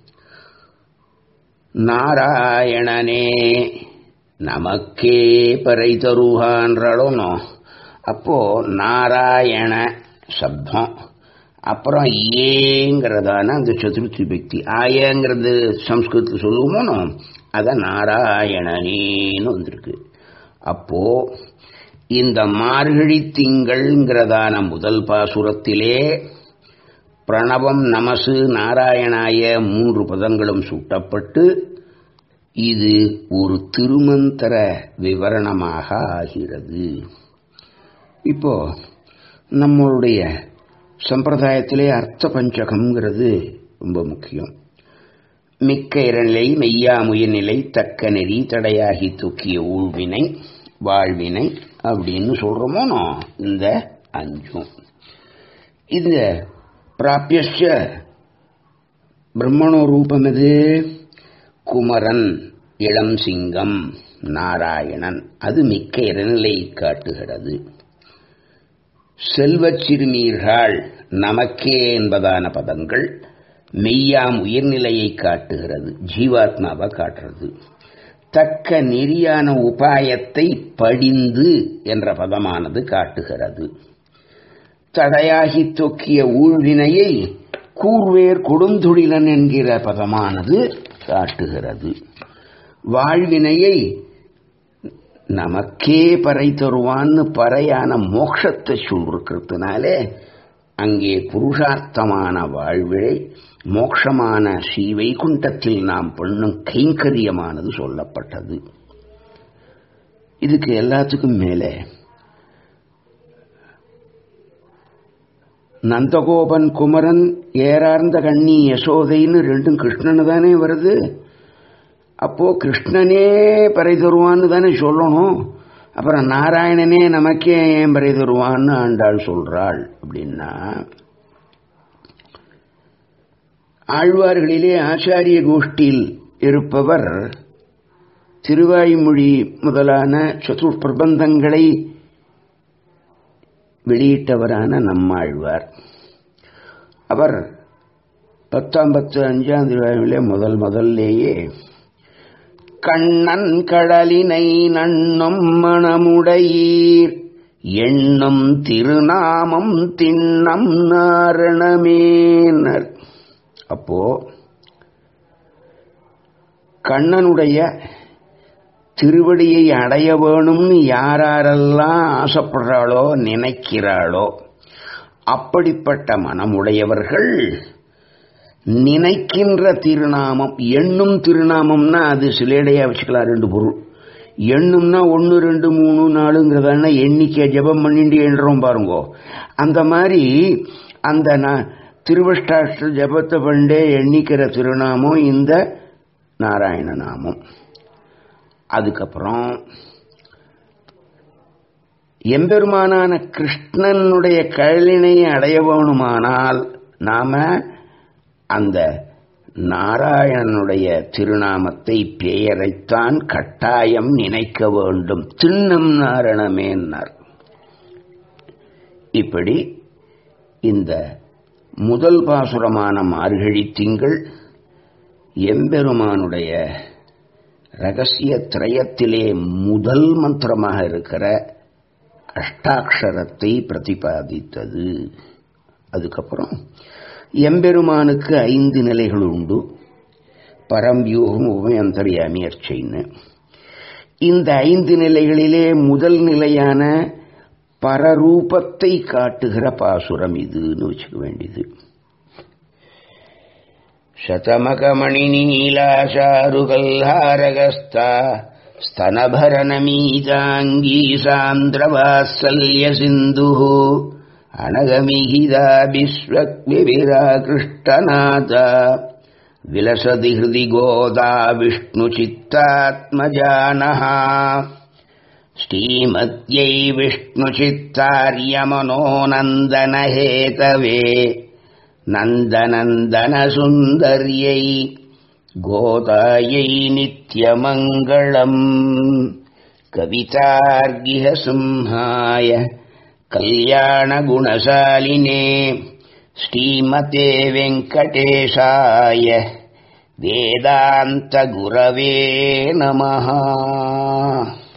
நாராயணனே நமக்கே பறை தருகான்றாலும் அப்போ நாராயண சப்தம் அப்புறம் ஏங்கிறதான அந்த சதுர்த்தி பக்தி ஆயங்கிறது சம்ஸ்கிருதத்தில் சொல்லுவோமோ அத நாராயணனேன்னு வந்திருக்கு அப்போ இந்த மார்கழி திங்கள்ங்கிறதான முதல் பாசுரத்திலே பிரணவம் நமசு நாராயணாய மூன்று பதங்களும் சூட்டப்பட்டு இது ஒரு திருமந்திர விவரணமாக ஆகிறது இப்போ நம்மளுடைய சம்பிரதாயத்திலே அர்த்த பஞ்சகம்ங்கிறது ரொம்ப முக்கியம் மிக்க இரநிலை மெய்யாமுய நிலை தக்க நெறி தடையாகி தூக்கிய ஊழ்வினை வாழ்வினை அப்படின்னு சொல்றோமோ இந்த அஞ்சும் இந்த பிராபியஸ்ய பிரம்மணோ ரூபம் எது குமரன் இளம் சிங்கம் நாராயணன் அது மிக்க இரநிலை காட்டுகிறது செல்வச் சிறுமீர்கள் நமக்கே என்பதான பதங்கள் மெய்யாம் உயர்நிலையை காட்டுகிறது ஜீவாத்மாவை காட்டுறது தக்க நெறியான உபாயத்தை படிந்து என்ற பதமானது காட்டுகிறது தடையாகி தொக்கிய ஊழ்வினையை கூர்வேர் கொடுந்தொழிலன் என்கிற பதமானது காட்டுகிறது வாழ்வினையை நமக்கே பறை தருவான்னு பறையான மோட்சத்தை சொல்லிருக்கிறதுனாலே அங்கே புருஷார்த்தமான வாழ்விழை மோட்சமான ஸ்ரீவைகுண்டத்தில் நாம் பண்ணும் கைங்கரியமானது சொல்லப்பட்டது இதுக்கு எல்லாத்துக்கும் மேலே நந்தகோபன் குமரன் ஏறார்ந்த கண்ணி யசோதைன்னு ரெண்டும் கிருஷ்ணனு தானே வருது அப்போ கிருஷ்ணனே பறை தருவான்னு தானே சொல்லணும் அப்புறம் நாராயணனே நமக்கே ஏன் பறை தருவான்னு ஆண்டாள் சொல்றாள் அப்படின்னா ஆழ்வார்களிலே ஆச்சாரிய கோஷ்டியில் இருப்பவர் திருவாய்மொழி முதலான சதுர் பிரபந்தங்களை வெளியிட்டவரான நம்மாழ்வார் அவர் பத்தாம் பத்து அஞ்சாம் திருவாயிலே முதல் முதல்லேயே கண்ணன் கடலினை நண்ணும் மணமுடையீர் எண்ணும் திருநாமம் திண்ணம் நாரணமேனர் அப்போ கண்ணனுடைய திருவடியை அடைய வேணும்னு யாரெல்லாம் ஆசைப்படுறாளோ நினைக்கிறாளோ அப்படிப்பட்ட மனமுடையவர்கள் நினைக்கின்ற திருநாமம் எண்ணும் திருநாமம்னா அது சிலேடையா வச்சுக்கலாம் ரெண்டு பொருள் எண்ணும்னா ஒன்று ரெண்டு மூணு நாலுங்கிறதான எண்ணிக்கை ஜபம் பண்ணிட்டு எண்ணுறோம் பாருங்கோ அந்த மாதிரி அந்த நான் திருவஷ்டாஷ்ட ஜபத்தை பண்டே எண்ணிக்கிற திருநாமம் இந்த நாராயண நாமம் அதுக்கப்புறம் எம்பெருமானான கிருஷ்ணனுடைய கழலினை அடைய வேணுமானால் நாம அந்த நாராயணனுடைய திருநாமத்தை பெயரைத்தான் கட்டாயம் நினைக்க வேண்டும் திண்ணம் நாரணமேன்னார் இப்படி இந்த முதல் பாசுரமான மார்கழி திங்கள் எம்பெருமானுடைய ரகசிய திரயத்திலே முதல் மந்திரமாக இருக்கிற அஷ்டாட்சரத்தை பிரதிபாதித்தது அதுக்கப்புறம் எம்பெருமானுக்கு ஐந்து நிலைகள் உண்டு பரம்பியூகம் உபயந்தரியாமி அர்ச்சைன்னு இந்த ஐந்து நிலைகளிலே முதல் நிலையான பரரூபத்தை காட்டுகிற பாசுரம் இதுன்னு வச்சுக்க வேண்டியது शतमकमणिनीलाशारुकल्हारगस्ता स्तनभरनमीजाङ्गी सान्द्रवात्सल्यसिन्धुः अनगमिहिदा विश्वक्विविराकृष्टनाथा विलसति हृदि गोदा विष्णुचित्तात्मजानः श्रीमत्यै विष्णुचित्तार्यमनोनन्दनहेतवे नन्दनन्दनसुन्दर्यै गोदायै नित्यमङ्गलम् कवितार्गिहसिंहाय कल्याणगुणशालिने श्रीमते वेङ्कटेशाय वेदान्तगुरवे नमः